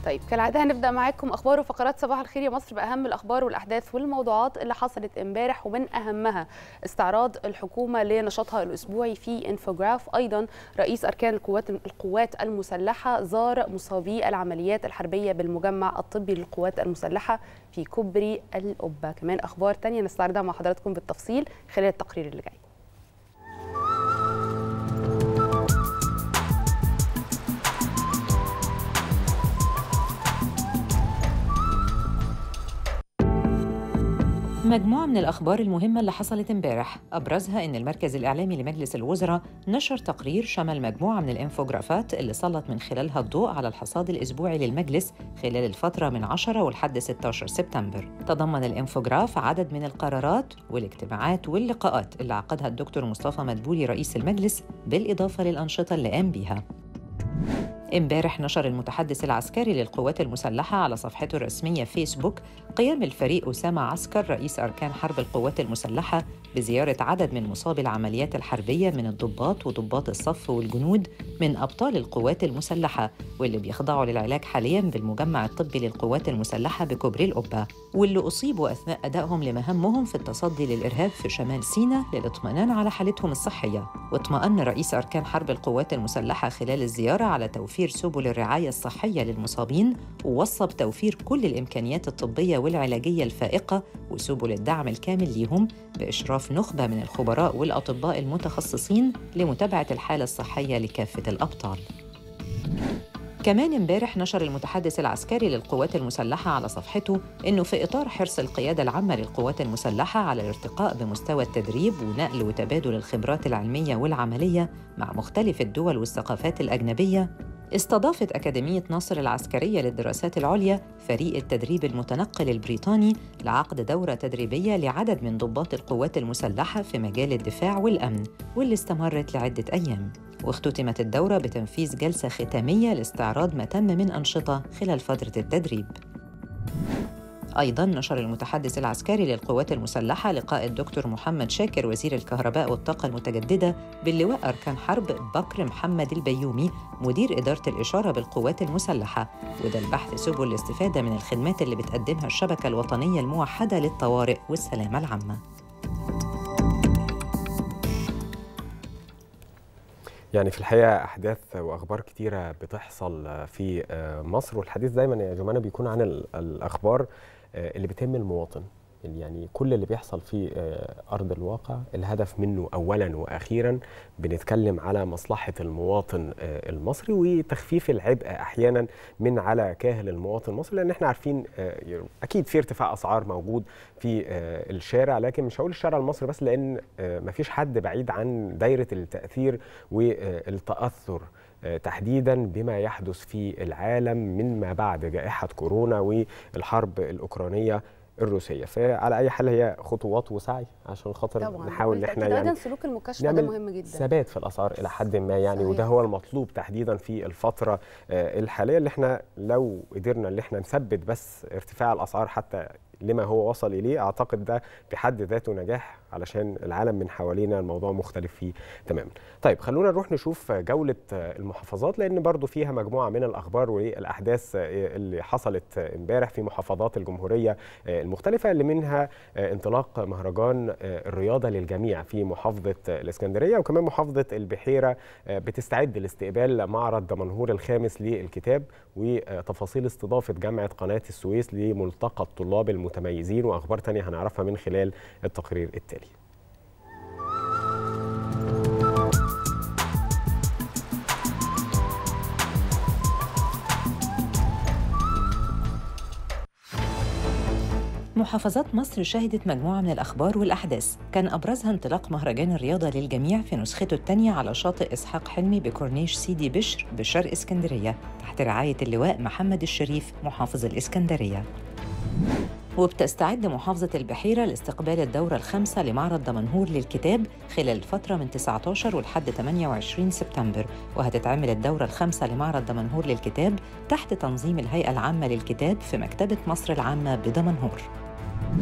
طيب كالعاده هنبدا معاكم اخبار وفقرات صباح الخير يا مصر باهم الاخبار والاحداث والموضوعات اللي حصلت امبارح ومن اهمها استعراض الحكومه لنشاطها الاسبوعي في انفوجراف ايضا رئيس اركان القوات القوات المسلحه زار مصابي العمليات الحربيه بالمجمع الطبي للقوات المسلحه في كوبري القبه كمان اخبار تانية نستعرضها مع حضراتكم بالتفصيل خلال التقرير اللي جاي مجموعة من الأخبار المهمة اللي حصلت امبارح أبرزها إن المركز الإعلامي لمجلس الوزراء نشر تقرير شمل مجموعة من الإنفوجرافات اللي سلط من خلالها الضوء على الحصاد الأسبوعي للمجلس خلال الفترة من 10 ولحد 16 سبتمبر تضمن الإنفوجراف عدد من القرارات والاجتماعات واللقاءات اللي عقدها الدكتور مصطفى مدبولي رئيس المجلس بالإضافة للأنشطة اللي قام بيها امبارح نشر المتحدث العسكري للقوات المسلحة على صفحته الرسمية فيسبوك قيام الفريق أسامة عسكر رئيس أركان حرب القوات المسلحة بزيارة عدد من مصابي العمليات الحربية من الضباط وضباط الصف والجنود من أبطال القوات المسلحة واللي بيخضعوا للعلاج حالياً بالمجمع الطبي للقوات المسلحة بكوبري القبة واللي أصيبوا أثناء أدائهم لمهامهم في التصدي للإرهاب في شمال سيناء للاطمئنان على حالتهم الصحية واطمأن رئيس أركان حرب القوات المسلحة خلال الزيارة على توفير توفير سبل الرعاية الصحية للمصابين ووصى بتوفير كل الإمكانيات الطبية والعلاجية الفائقة وسبل الدعم الكامل ليهم بإشراف نخبة من الخبراء والأطباء المتخصصين لمتابعة الحالة الصحية لكافة الأبطال. كمان امبارح نشر المتحدث العسكري للقوات المسلحة على صفحته إنه في إطار حرص القيادة العامة للقوات المسلحة على الارتقاء بمستوى التدريب ونقل وتبادل الخبرات العلمية والعملية مع مختلف الدول والثقافات الأجنبية استضافت أكاديمية ناصر العسكرية للدراسات العليا فريق التدريب المتنقل البريطاني لعقد دورة تدريبية لعدد من ضباط القوات المسلحة في مجال الدفاع والأمن واللي استمرت لعدة أيام واختتمت الدورة بتنفيذ جلسة ختامية لاستعراض ما تم من أنشطة خلال فترة التدريب أيضا نشر المتحدث العسكري للقوات المسلحة لقاء الدكتور محمد شاكر وزير الكهرباء والطاقة المتجددة باللواء أركان حرب بكر محمد البيومي مدير إدارة الإشارة بالقوات المسلحة وده البحث سبل الاستفادة من الخدمات اللي بتقدمها الشبكة الوطنية الموحدة للطوارئ والسلامة العامة يعني في الحقيقه احداث واخبار كتيره بتحصل في مصر والحديث دايما يا جماعه بيكون عن الاخبار اللي بتهم المواطن يعني كل اللي بيحصل في ارض الواقع الهدف منه اولا واخيرا بنتكلم على مصلحه المواطن المصري وتخفيف العبء احيانا من على كاهل المواطن المصري لان احنا عارفين اكيد في ارتفاع اسعار موجود في الشارع لكن مش هقول الشارع المصري بس لان مفيش حد بعيد عن دايره التاثير والتاثر تحديدا بما يحدث في العالم من ما بعد جائحه كورونا والحرب الاوكرانيه الروسيه فعلى اي حال هي خطوات وسعي عشان خاطر طبعا نحاول ان احنا يعني سلوك المكاشفه ده مهم جدا ثبات في الاسعار الى حد ما يعني صحيح. وده هو المطلوب تحديدا في الفتره الحاليه اللي احنا لو قدرنا ان احنا نثبت بس ارتفاع الاسعار حتى لما هو وصل اليه اعتقد ده بحد ذاته نجاح علشان العالم من حوالينا الموضوع مختلف فيه تماما طيب خلونا نروح نشوف جوله المحافظات لان برضو فيها مجموعه من الاخبار والاحداث اللي حصلت امبارح في محافظات الجمهوريه المختلفه اللي منها انطلاق مهرجان الرياضه للجميع في محافظه الاسكندريه وكمان محافظه البحيره بتستعد لاستقبال معرض دمنهور الخامس للكتاب وتفاصيل استضافه جامعه قناه السويس لملتقى الطلاب المتميزين واخبار تانية هنعرفها من خلال التقرير التالي محافظات مصر شهدت مجموعة من الأخبار والأحداث كان أبرزها انطلاق مهرجان الرياضة للجميع في نسخته الثانية على شاطئ إسحاق حلمي بكورنيش سيدي بشر بشرق اسكندرية تحت رعاية اللواء محمد الشريف محافظ الإسكندرية وبتستعد محافظة البحيرة لاستقبال الدورة الخامسة لمعرض دمنهور للكتاب خلال الفترة من 19 ولحد 28 سبتمبر وهتتعمل الدورة الخامسة لمعرض دمنهور للكتاب تحت تنظيم الهيئة العامة للكتاب في مكتبة مصر العامة بدمنهور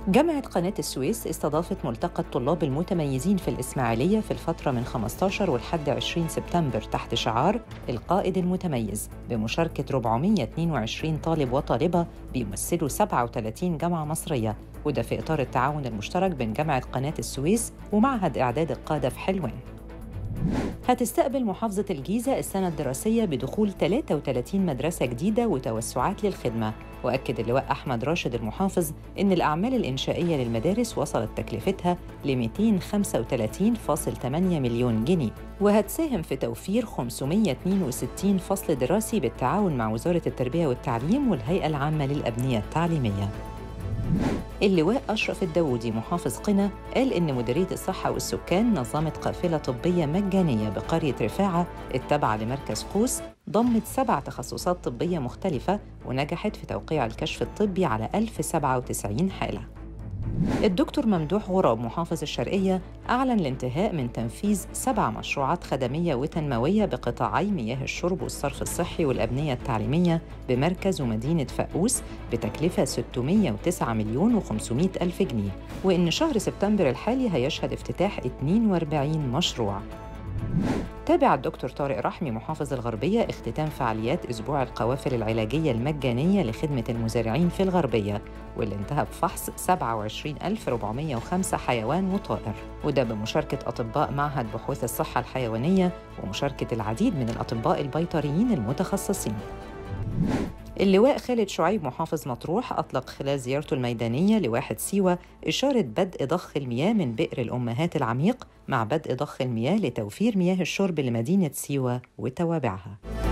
جامعة قناة السويس استضافت ملتقى الطلاب المتميزين في الإسماعيلية في الفترة من 15 ولحد 20 سبتمبر تحت شعار القائد المتميز بمشاركة 422 طالب وطالبة بيمثلوا 37 جامعة مصرية وده في إطار التعاون المشترك بين جامعة قناة السويس ومعهد إعداد القادة في حلوان هتستقبل محافظة الجيزة السنة الدراسية بدخول 33 مدرسة جديدة وتوسعات للخدمة وأكد اللواء أحمد راشد المحافظ إن الأعمال الإنشائية للمدارس وصلت تكلفتها ل 235.8 مليون جنيه وهتساهم في توفير 562 فصل دراسي بالتعاون مع وزارة التربية والتعليم والهيئة العامة للأبنية التعليمية اللواء أشرف الداودي محافظ قنا قال إن مديرية الصحة والسكان نظمت قافلة طبية مجانية بقرية رفاعة التابعة لمركز قوس ضمت سبع تخصصات طبية مختلفة ونجحت في توقيع الكشف الطبي على 1097 حالة الدكتور ممدوح غراب محافظ الشرقية أعلن الانتهاء من تنفيذ سبع مشروعات خدمية وتنموية بقطاعي مياه الشرب والصرف الصحي والأبنية التعليمية بمركز ومدينة فاقوس بتكلفة 609 مليون و500 ألف جنيه وإن شهر سبتمبر الحالي هيشهد افتتاح 42 مشروع تابع الدكتور طارق رحمي محافظ الغربية اختتام فعاليات أسبوع القوافل العلاجية المجانية لخدمة المزارعين في الغربية واللي انتهى بفحص 27405 حيوان وطائر وده بمشاركة أطباء معهد بحوث الصحة الحيوانية ومشاركة العديد من الأطباء البيطريين المتخصصين اللواء خالد شعيب محافظ مطروح أطلق خلال زيارته الميدانية لواحد سيوة إشارة بدء ضخ المياه من بئر الأمهات العميق مع بدء ضخ المياه لتوفير مياه الشرب لمدينة سيوة وتوابعها